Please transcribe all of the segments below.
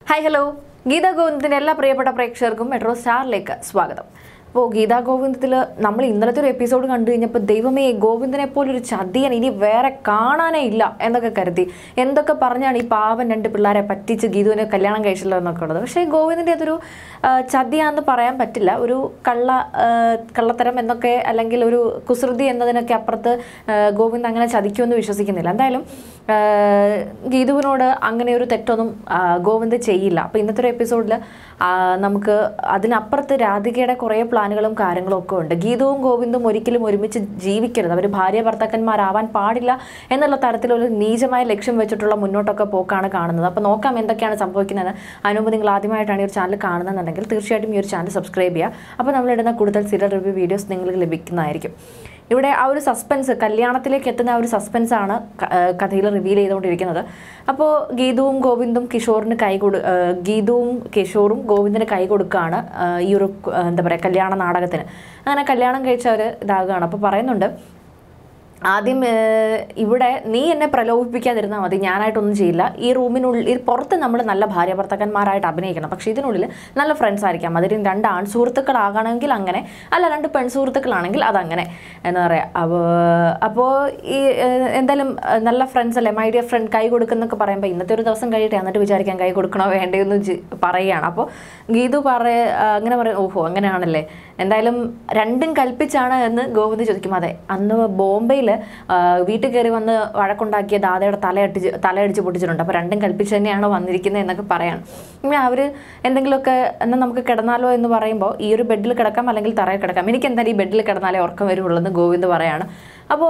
hi hello Gita ഗോവിന്ദത്തിന്റെ എല്ലാ പ്രിയപ്പെട്ട പ്രേക്ഷകർക്കും മെട്രോ സ്റ്റാറിലേക്ക് സ്വാഗതം അപ്പോൾ ഗീതാ ഗോവിന്ദത്തിൽ നമ്മൾ ഇന്നലത്തെ ഒരു എപ്പിസോഡ് കണ്ടു കഴിഞ്ഞപ്പോൾ ദൈവമേ ഗോവിന്ദനെ പോലൊരു ചതിയൻ ഇനി വേറെ കാണാനേ ഇല്ല എന്നൊക്കെ കരുതി എന്തൊക്കെ പറഞ്ഞാണ് ഈ പാവൻ രണ്ട് പിള്ളേരെ പറ്റിച്ച് ഗീതുവിനെ കല്യാണം കഴിച്ചല്ലോ എന്നൊക്കെ ഉള്ളത് പക്ഷേ ഗോവിന്ദൻ്റെ അതൊരു ആ, ചതിയാന്ന് പറയാൻ പറ്റില്ല ഒരു കള്ള ആ, കള്ളത്തരം എന്നൊക്കെ അല്ലെങ്കിൽ ഒരു കുസൃതി എന്നതിനൊക്കെ അപ്പുറത്ത് ആ, ഗോവിന്ദ് അങ്ങനെ ചതിക്കുമെന്ന് വിശ്വസിക്കുന്നില്ല എന്തായാലും ആ, ഗീതുവിനോട് അങ്ങനെ ഒരു തെറ്റൊന്നും ആ, ഗോവിന്ദ് ചെയ്യില്ല അപ്പോൾ ഇന്നത്തെ ഒരു എപ്പിസോഡിൽ നമുക്ക് അതിനപ്പുറത്ത് രാധികയുടെ കുറേ പ്ലാനുകളും കാര്യങ്ങളും ഒക്കെ ഉണ്ട് ഗീതവും ഗോവിന്ദും ഒരിക്കലും ഒരുമിച്ച് ജീവിക്കരുത് അവർ ഭാര്യ ഭർത്താക്കന്മാരാവാൻ പാടില്ല എന്നുള്ള തരത്തിലൊരു നീചമായ ലക്ഷ്യം വെച്ചിട്ടുള്ള മുന്നോട്ടൊക്കെ പോക്കാണ് കാണുന്നത് അപ്പോൾ നോക്കാം എന്തൊക്കെയാണ് സംഭവിക്കുന്നത് അതിനുമുമ്പ് നിങ്ങൾ ആദ്യമായിട്ടാണ് ഈ ഒരു ചാനൽ കാണുന്നതെന്നുണ്ടെങ്കിൽ തീർച്ചയായിട്ടും ഈ ഒരു ചാനൽ സബ്സ്ക്രൈബ് ചെയ്യുക അപ്പോൾ നമ്മളിടുന്ന കൂടുതൽ സീരിയൽ റിവ്യൂ വീഡിയോസ് നിങ്ങൾക്ക് ലഭിക്കുന്നതായിരിക്കും ഇവിടെ ആ ഒരു സസ്പെൻസ് കല്യാണത്തിലേക്ക് എത്തുന്ന ആ ഒരു സസ്പെൻസ് ആണ് ക- ആ, കഥയിൽ റിവീൽ ചെയ്തുകൊണ്ടിരിക്കുന്നത് അപ്പോൾ ഗീതുവും ഗോവിന്ദും കിഷോറിന് കൈ കൊടു ആ, ഗീതുവും കിഷോറും ഗോവിന്ദിന് കൈ കൊടുക്കുകയാണ് ആ, ഈ ഒരു ആ, എന്താ പറയുക കല്യാണ നാടകത്തിന് അങ്ങനെ കല്യാണം കഴിച്ചവർ ഇതാകുകയാണ് അപ്പോൾ പറയുന്നുണ്ട് ആദ്യം ഏഹ്, ഇവിടെ നീ എന്നെ പ്രലോഭിപ്പിക്കാതിരുന്നാൽ മതി ഞാനായിട്ടൊന്നും ചെയ്യില്ല ഈ റൂമിനുള്ളിൽ ഈ പുറത്ത് നമ്മൾ നല്ല ഭാര്യ ഭർത്താക്കന്മാരായിട്ട് അഭിനയിക്കണം പക്ഷേ ഇതിനുള്ളിൽ നല്ല ഫ്രണ്ട്സ് ആയിരിക്കാം അതിന് രണ്ട് ആൺ സുഹൃത്തുക്കളാകണമെങ്കിൽ അങ്ങനെ അല്ല രണ്ട് പെൺ സുഹൃത്തുക്കളാണെങ്കിൽ അതങ്ങനെ എന്താ പറയുക അപ്പോൾ അപ്പോൾ ഈ ഏഹ്, എന്തായാലും ഏഹ്, നല്ല ഫ്രണ്ട്സ് അല്ലേ മൈ ഡിയർ ഫ്രണ്ട് കൈ കൊടുക്കുന്നൊക്കെ പറയുമ്പോൾ ഇന്നത്തെ ഒരു ദിവസം കഴിയട്ടെ എന്നിട്ട് വിചാരിക്കാൻ കൈ കൊടുക്കണോ വേണ്ടയോ എന്ന് പറയുകയാണ് അപ്പോൾ ഗീതു പറ അങ്ങനെ പറയും ഓഹോ അങ്ങനെയാണല്ലേ എന്തായാലും രണ്ടും കൽപ്പിച്ചാണ് എന്ന് ഗോവിന്ദ് ചോദിക്കും അതെ അന്ന് ബോംബെയിൽ വീട്ടിൽ കയറി വന്ന് വഴക്കുണ്ടാക്കിയ ദാദയുടെ തലയടിച്ച് തലയടിച്ച് പൊട്ടിച്ചിട്ടുണ്ട് അപ്പോൾ രണ്ടും കൽപ്പിച്ച് തന്നെയാണ് വന്നിരിക്കുന്നത് എന്നൊക്കെ പറയാണ് പിന്നെ അവർ എന്തെങ്കിലുമൊക്കെ എന്നാൽ നമുക്ക് കിടന്നാലോ എന്ന് പറയുമ്പോൾ ഈ ഒരു ബെഡിൽ കിടക്കാം അല്ലെങ്കിൽ തറയിൽ കിടക്കാം എനിക്ക് എന്തായാലും ഈ ബെഡിൽ കിടന്നാലേ ഉറക്കം വരുള്ളൂ എന്ന് ഗോവിന്ദ് പറയാണ് അപ്പോൾ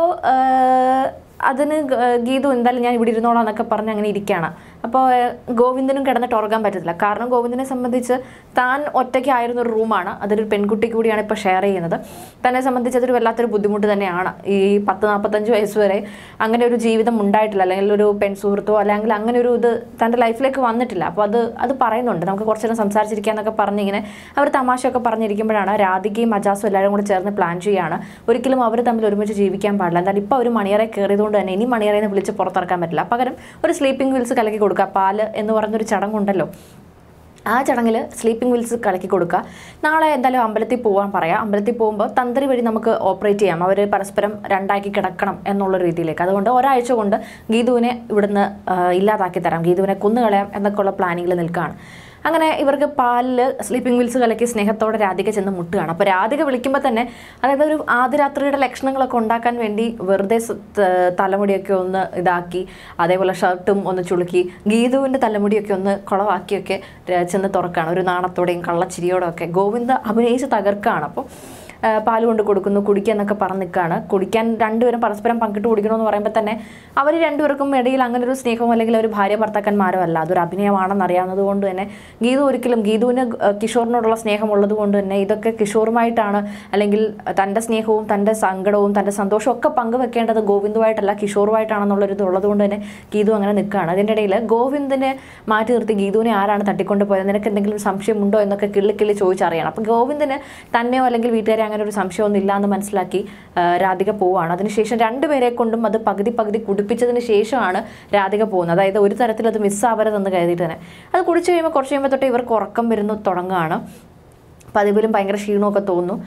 അതിന് ഗ- ഗീതു എന്തായാലും ഞാൻ ഇവിടെ ഇരുന്നോളാം എന്നൊക്കെ പറഞ്ഞ് അങ്ങനെ ഇരിക്കുകയാണ് അപ്പോൾ ഗോവിന്ദനും കിടന്നിട്ട് ഉറങ്ങാൻ പറ്റത്തില്ല കാരണം ഗോവിന്ദനെ സംബന്ധിച്ച് താൻ ഒറ്റയ്ക്കായിരുന്ന ഒരു റൂമാണ് അതൊരു പെൺകുട്ടി കൂടിയാണ് ഇപ്പോൾ ഷെയർ ചെയ്യുന്നത് തന്നെ സംബന്ധിച്ച് അതൊരു വല്ലാത്തൊരു ബുദ്ധിമുട്ട് തന്നെയാണ് ഈ പത്ത് നാൽപ്പത്തഞ്ച് വയസ്സ് വരെ അങ്ങനെ ഒരു ജീവിതം ഉണ്ടായിട്ടില്ല അല്ലെങ്കിൽ ഒരു പെൺ സുഹൃത്തോ അല്ലെങ്കിൽ അങ്ങനെ ഒരു ഇത് തൻ്റെ ലൈഫിലേക്ക് വന്നിട്ടില്ല അപ്പോൾ അത് അത് പറയുന്നുണ്ട് നമുക്ക് കുറച്ച് നേരം സംസാരിച്ചിരിക്കാന്നൊക്കെ പറഞ്ഞിങ്ങനെ അവർ തമാശയൊക്കെ പറഞ്ഞിരിക്കുമ്പോഴാണ് രാധികയും അജാസും എല്ലാവരും കൂടി ചേർന്ന് പ്ലാൻ ചെയ്യുകയാണ് ഒരിക്കലും അവർ തമ്മിൽ ഒരുമിച്ച് ജീവിക്കാൻ പാടില്ല എന്തായാലും ഇപ്പോൾ ഒരു മണിയറെ കയറിയതുകൊണ്ട് തന്നെ ഇനി മണിയറയിൽ നിന്ന് വിളിച്ച് പുറത്തിറക്കാൻ പറ്റില്ല പകരം ഒരു സ്ലീപ്പിംഗ് വീൽസ് കലക്കി കൊടുക്കുക പാല് എന്ന് പറഞ്ഞൊരു ചടങ്ങുണ്ടല്ലോ ആ ചടങ്ങിൽ സ്ലീപ്പിംഗ് വീൽസ് കലക്കി കൊടുക്കുക നാളെ എന്തായാലും അമ്പലത്തിൽ പോകാൻ പറയാം അമ്പലത്തിൽ പോകുമ്പോൾ തന്ത്രി വഴി നമുക്ക് ഓപ്പറേറ്റ് ചെയ്യാം അവർ പരസ്പരം രണ്ടാക്കി കിടക്കണം എന്നുള്ള രീതിയിലേക്ക് അതുകൊണ്ട് ഒരാഴ്ച കൊണ്ട് ഗീതുവിനെ ഇവിടുന്ന് ആ, ഇല്ലാതാക്കി തരാം ഗീതുവിനെ കൊന്നുകളയാം എന്നൊക്കെയുള്ള പ്ലാനിങ്ങിൽ നിൽക്കുകയാണ് അങ്ങനെ ഇവർക്ക് പാലിൽ സ്ലീപ്പിംഗ് വീൽസ് കലക്കി സ്നേഹത്തോടെ രാധിക ചെന്ന് മുട്ടുകയാണ് അപ്പോൾ രാധിക വിളിക്കുമ്പോൾ തന്നെ അതായത് ഒരു ആദ്യരാത്രിയുടെ ലക്ഷണങ്ങളൊക്കെ ഉണ്ടാക്കാൻ വേണ്ടി വെറുതെ സ് ത- തലമുടിയൊക്കെ ഒന്ന് ഇതാക്കി അതേപോലെ ഷർട്ടും ഒന്ന് ചുളുക്കി ഗീതുവിൻ്റെ തലമുടിയൊക്കെ ഒന്ന് കുളവാക്കിയൊക്കെ ര- ചെന്ന് തുറക്കുകയാണ് ഒരു നാണത്തോടെയും കള്ളച്ചിരിയോടും ഒക്കെ ഗോവിന്ദ അഭിനയിച്ച് തകർക്കുകയാണ് അപ്പോൾ ആ, പാല് കൊണ്ട് കൊടുക്കുന്നു കുടിക്കുക എന്നൊക്കെ പറഞ്ഞ് നിൽക്കുകയാണ് കുടിക്കാൻ രണ്ടുപേരും പരസ്പരം പങ്കിട്ട് കുടിക്കണമെന്ന് പറയുമ്പോൾ തന്നെ അവർ രണ്ടുപേർക്കും ഇടയിൽ അങ്ങനെ ഒരു സ്നേഹമോ അല്ലെങ്കിൽ ഒരു ഭാര്യ ഭർത്താക്കന്മാരോ അല്ല അതൊരു അഭിനയമാണെന്ന് അറിയാവുന്നത് കൊണ്ട് തന്നെ ഗീതു ഒരിക്കലും ഗീതുവിന് ആ, കിഷോറിനോടുള്ള സ്നേഹമുള്ളത് കൊണ്ട് തന്നെ ഇതൊക്കെ കിഷോറുമായിട്ടാണ് അല്ലെങ്കിൽ തൻ്റെ സ്നേഹവും തൻ്റെ സങ്കടവും തൻ്റെ സന്തോഷവും ഒക്കെ പങ്കുവെക്കേണ്ടത് ഗോവിന്ദുമായിട്ടല്ല കിഷോറുമായിട്ടാണെന്നുള്ളൊരു ഇത് ഉള്ളത് കൊണ്ട് തന്നെ ഗീതു അങ്ങനെ നിൽക്കുകയാണ് അതിൻ്റെ ഇടയിൽ ഗോവിന്ദിനെ മാറ്റി നിർത്തി ഗീതുവിനെ ആരാണ് തട്ടിക്കൊണ്ട് പോയത് നിനക്ക് എന്തെങ്കിലും സംശയമുണ്ടോ എന്നൊക്കെ കിള്ളി കിള്ളി ചോദിച്ചറിയണം അപ്പോൾ ഗോവിന്ദന് തന്നെയോ അല്ലെങ്കിൽ വീട്ടുകാരെ അങ്ങനെ ഒരു സംശയമൊന്നും ഇല്ല എന്ന് മനസ്സിലാക്കി ആ, രാധിക പോവുകയാണ് അതിനുശേഷം രണ്ടുപേരെ കൊണ്ടും അത് പകുതി പകുതി കുടിപ്പിച്ചതിന് ശേഷമാണ് രാധിക പോകുന്നത് അതായത് ഒരു തരത്തിൽ അത് മിസ്സാവരുതെന്ന് കരുതിയിട്ട് തന്നെ അത് കുടിച്ചു കഴിയുമ്പോൾ കുറച്ച് കഴിയുമ്പോൾ തൊട്ട് ഇവർക്ക് ഉറക്കം വരുന്നു തുടങ്ങുകയാണ് പതിവിലും ഭയങ്കര ക്ഷീണമൊക്കെ തോന്നുന്നു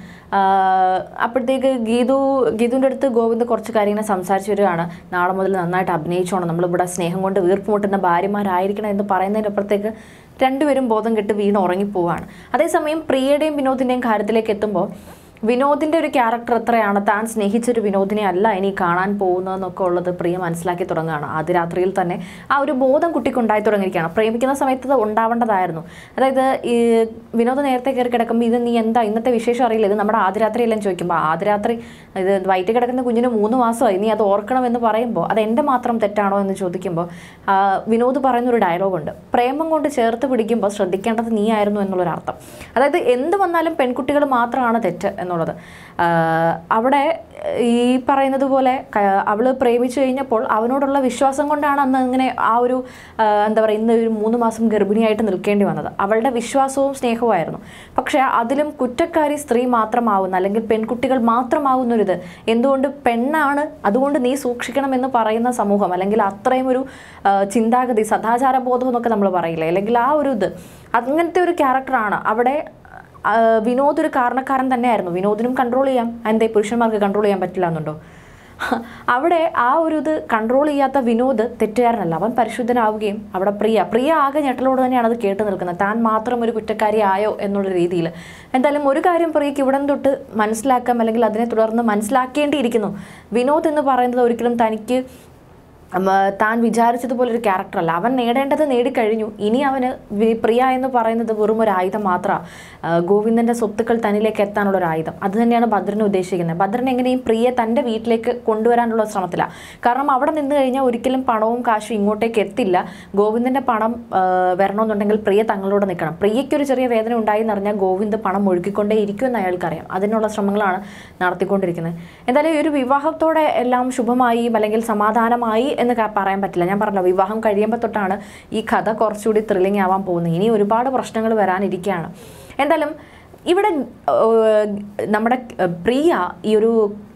ആഹ് അപ്പോഴത്തേക്ക് ഗീതു ഗീതുവിൻ്റെ അടുത്ത് ഗോവിന്ദ് കുറച്ച് കാര്യങ്ങൾ സംസാരിച്ച് വരികയാണ് നാളെ മുതൽ നന്നായിട്ട് അഭിനയിച്ചോണം നമ്മളിവിടെ സ്നേഹം കൊണ്ട് വീർപ്പ് മുട്ടുന്ന ഭാര്യമാരായിരിക്കണം എന്ന് പറയുന്നതിനപ്പുറത്തേക്ക് രണ്ടുപേരും ബോധം കെട്ട് വീണ് ഉറങ്ങിപ്പോവാണ് അതേസമയം പ്രിയയുടെയും വിനോദിൻ്റെയും കാര്യത്തിലേക്ക് എത്തുമ്പോൾ വിനോദിൻ്റെ ഒരു ക്യാരക്ടർ എത്രയാണ് താൻ സ്നേഹിച്ചൊരു വിനോദിനെ അല്ല ഇനി കാണാൻ പോകുന്നതെന്നൊക്കെ ഉള്ളത് പ്രിയ മനസ്സിലാക്കി തുടങ്ങുകയാണ് ആദ്യ രാത്രിയിൽ തന്നെ ആ ഒരു ബോധം കുട്ടിക്ക് ഉണ്ടായി തുടങ്ങിയിരിക്കുകയാണ് പ്രേമിക്കുന്ന സമയത്ത് അത് ഉണ്ടാവേണ്ടതായിരുന്നു അതായത് ഈ വിനോദ് നേരത്തെ കയറി കിടക്കുമ്പോൾ ഇത് നീ എന്താ ഇന്നത്തെ വിശേഷം അറിയില്ല ഇത് നമ്മുടെ ആദ്യ രാത്രി എല്ലാം ചോദിക്കുമ്പോൾ ആദ്യ രാത്രി ഇത് വയറ്റിൽ കിടക്കുന്ന കുഞ്ഞിന് മൂന്ന് മാസമായി നീ അത് ഓർക്കണമെന്ന് പറയുമ്പോൾ അത് എൻ്റെ മാത്രം തെറ്റാണോ എന്ന് ചോദിക്കുമ്പോൾ ആ, വിനോദ് പറയുന്നൊരു ഡയലോഗുണ്ട് പ്രേമം കൊണ്ട് ചേർത്ത് പിടിക്കുമ്പോൾ ശ്രദ്ധിക്കേണ്ടത് നീ ആയിരുന്നു എന്നുള്ളൊരർത്ഥം അതായത് എന്ത് വന്നാലും പെൺകുട്ടികൾ മാത്രമാണ് തെറ്റ് എന്നുള്ളത് ആഹ് അവിടെ ഈ പറയുന്നത് പോലെ ക- അവള് പ്രേമിച്ചു കഴിഞ്ഞപ്പോൾ അവനോടുള്ള വിശ്വാസം കൊണ്ടാണ് അന്ന് ഇങ്ങനെ ആ ഒരു ആഹ് എന്താ പറയുക ഇന്ന് ഒരു മൂന്ന് മാസം ഗർഭിണിയായിട്ട് നിൽക്കേണ്ടി വന്നത് അവളുടെ വിശ്വാസവും സ്നേഹവുമായിരുന്നു പക്ഷേ അതിലും കുറ്റക്കാരി സ്ത്രീ മാത്രമാവുന്ന അല്ലെങ്കിൽ പെൺകുട്ടികൾ മാത്രമാവുന്നൊരിത് എന്തുകൊണ്ട് പെണ്ണാണ് അതുകൊണ്ട് നീ സൂക്ഷിക്കണം എന്ന് പറയുന്ന സമൂഹം അല്ലെങ്കിൽ അത്രയും ഒരു ആഹ് ചിന്താഗതി സദാചാര ബോധം എന്നൊക്കെ നമ്മൾ പറയില്ലേ അല്ലെങ്കിൽ ആ ഒരു ഇത് അങ്ങനത്തെ ഒരു ക്യാരക്ടറാണ് അവിടെ ആ, വിനോദ് ഒരു കാരണക്കാരൻ തന്നെയായിരുന്നു വിനോദിനും കൺട്രോൾ ചെയ്യാം എന്തേ പുരുഷന്മാർക്ക് കൺട്രോൾ ചെയ്യാൻ പറ്റില്ല എന്നുണ്ടോ അവിടെ ആ ഒരു ഇത് കൺട്രോൾ ചെയ്യാത്ത വിനോദ് തെറ്റുകാരനല്ല അവൻ പരിശുദ്ധനാവുകയും അവിടെ പ്രിയ പ്രിയ ആകെ ഞെട്ടലോട് തന്നെയാണ് അത് കേട്ട് നിൽക്കുന്നത് താൻ മാത്രം ഒരു കുറ്റക്കാരി ആയോ എന്നുള്ള രീതിയിൽ എന്തായാലും ഒരു കാര്യം പ്രിയക്ക് ഇവിടം തൊട്ട് മനസ്സിലാക്കാം അല്ലെങ്കിൽ അതിനെ തുടർന്ന് മനസ്സിലാക്കേണ്ടിയിരിക്കുന്നു വിനോദ് എന്ന് പറയുന്നത് ഒരിക്കലും തനിക്ക് ഉം, താൻ വിചാരിച്ചതുപോലെ ഒരു ക്യാരക്ടറല്ല അവൻ നേടേണ്ടത് നേടിക്കഴിഞ്ഞു ഇനി അവന് വി- പ്രിയ എന്ന് പറയുന്നത് വെറും ഒരു ആയുധം മാത്രമാണ് ഗോവിന്ദന്റെ സ്വത്തുക്കൾ തന്നിലേക്ക് എത്താനുള്ള ഒരു ആയുധം അത് തന്നെയാണ് ഭദ്രനെ ഉദ്ദേശിക്കുന്നത് ഭദ്രൻ എങ്ങനെയും പ്രിയെ തൻ്റെ വീട്ടിലേക്ക് കൊണ്ടുവരാനുള്ള ശ്രമത്തിലാണ് കാരണം അവിടെ നിന്ന് കഴിഞ്ഞാൽ ഒരിക്കലും പണവും കാശും ഇങ്ങോട്ടേക്ക് എത്തില്ല ഗോവിന്ദന്റെ പണം ആ, വരണമെന്നുണ്ടെങ്കിൽ പ്രിയ തങ്ങളോട് നിൽക്കണം പ്രിയയ്ക്കൊരു ചെറിയ വേദന ഉണ്ടായി എന്ന് അറിഞ്ഞാൽ ഗോവിന്ദ് പണം ഒഴുക്കിക്കൊണ്ടേ ഇരിക്കുമെന്ന് അയാൾക്കറിയാം അതിനുള്ള ശ്രമങ്ങളാണ് നടത്തിക്കൊണ്ടിരിക്കുന്നത് എന്തായാലും ഈ ഒരു വിവാഹത്തോടെ എല്ലാം ശുഭമായി അല്ലെങ്കിൽ സമാധാനമായി എന്ന് ക- പറയാൻ പറ്റില്ല ഞാൻ പറഞ്ഞല്ലോ വിവാഹം കഴിയുമ്പോൾ തൊട്ടാണ് ഈ കഥ കുറച്ചുകൂടി ത്രില്ലിംഗ് ആവാൻ പോകുന്നത് ഇനി ഒരുപാട് പ്രശ്നങ്ങൾ വരാനിരിക്കുകയാണ് എന്തായാലും ഇവിടെ ഏഹ്, നമ്മുടെ ഏഹ്, പ്രിയ ഈ ഒരു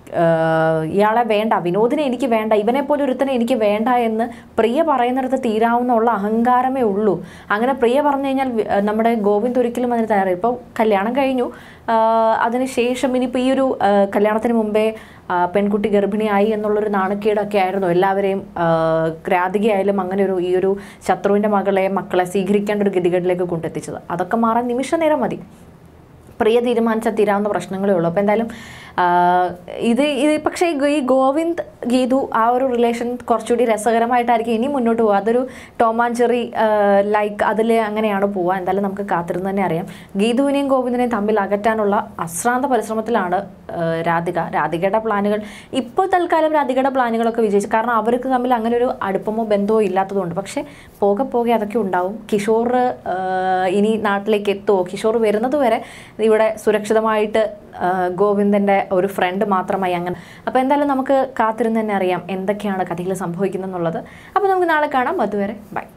ഏഹ്, ഇയാളെ വേണ്ട വിനോദിനെ എനിക്ക് വേണ്ട ഇവനെ പോലെ ഒരുത്തനെ എനിക്ക് വേണ്ട എന്ന് പ്രിയ പറയുന്നിടത്ത് തീരാവുന്ന ഉള്ള അഹങ്കാരമേ ഉള്ളൂ അങ്ങനെ പ്രിയ പറഞ്ഞു കഴിഞ്ഞാൽ വി- ഏഹ്, നമ്മുടെ ഗോവിന്ദ് ഒരിക്കലും അതിന് തയ്യാറായി ഇപ്പോൾ കല്യാണം കഴിഞ്ഞു ആഹ്, അതിനുശേഷം ഇനിയിപ്പോൾ ഈ ഒരു ആഹ്, കല്യാണത്തിന് മുമ്പേ ആഹ്, പെൺകുട്ടി ഗർഭിണിയായി എന്നുള്ളൊരു നാണക്കേടൊക്കെ ആയിരുന്നു എല്ലാവരെയും ആഹ്, രാധികയായാലും അങ്ങനെ ഒരു ഈ ഒരു ശത്രുവിൻ്റെ മകളെ മക്കളെ സ്വീകരിക്കേണ്ട ഒരു ഗതികേടിലേക്ക് കൊണ്ടെത്തിച്ചത് അതൊക്കെ മാറാൻ നിമിഷ നേരം മതി പ്രിയ തീരുമാനിച്ചാൽ തീരാവുന്ന പ്രശ്നങ്ങളേ ഉള്ളൂ അപ്പോൾ എന്തായാലും ആ, ഇത് ഇത് പക്ഷേ ഈ ഗോവിന്ദ് ഗീതു ആ ഒരു റിലേഷൻ കുറച്ചുകൂടി രസകരമായിട്ടായിരിക്കും ഇനി മുന്നോട്ട് പോകുക അതൊരു ടോം ആൻഡ് ജെറി ലൈക്ക് അതിൽ അങ്ങനെയാണ് പോവുക എന്തായാലും നമുക്ക് കാത്തിരുന്ന് തന്നെ അറിയാം ഗീതുവിനെയും ഗോവിന്ദിനെയും തമ്മിൽ അകറ്റാനുള്ള അശ്രാന്ത പരിശ്രമത്തിലാണ് ആ, രാധിക രാധികയുടെ പ്ലാനുകൾ ഇപ്പോൾ തൽക്കാലം രാധികയുടെ പ്ലാനുകളൊക്കെ വിജയിച്ചു കാരണം അവർക്ക് തമ്മിൽ അങ്ങനെ ഒരു അടുപ്പമോ ബന്ധമോ ഇല്ലാത്തതുകൊണ്ട് പക്ഷേ പോകെ പോകെ അതൊക്കെ ഉണ്ടാവും കിഷോർ ആ, ഇനി നാട്ടിലേക്ക് എത്തുമോ കിഷോർ വരുന്നത് വരെ ഇവിടെ സുരക്ഷിതമായിട്ട് ആ, ഗോവിന്ദൻ്റെ ഒരു ഫ്രണ്ട് മാത്രമായി അങ്ങനെ അപ്പോൾ എന്തായാലും നമുക്ക് കാത്തിരുന്ന് തന്നെ അറിയാം എന്തൊക്കെയാണ് കഥയിൽ സംഭവിക്കുന്നത് എന്നുള്ളത് അപ്പോൾ നമുക്ക് നാളെ കാണാം അതുവരെ ബൈ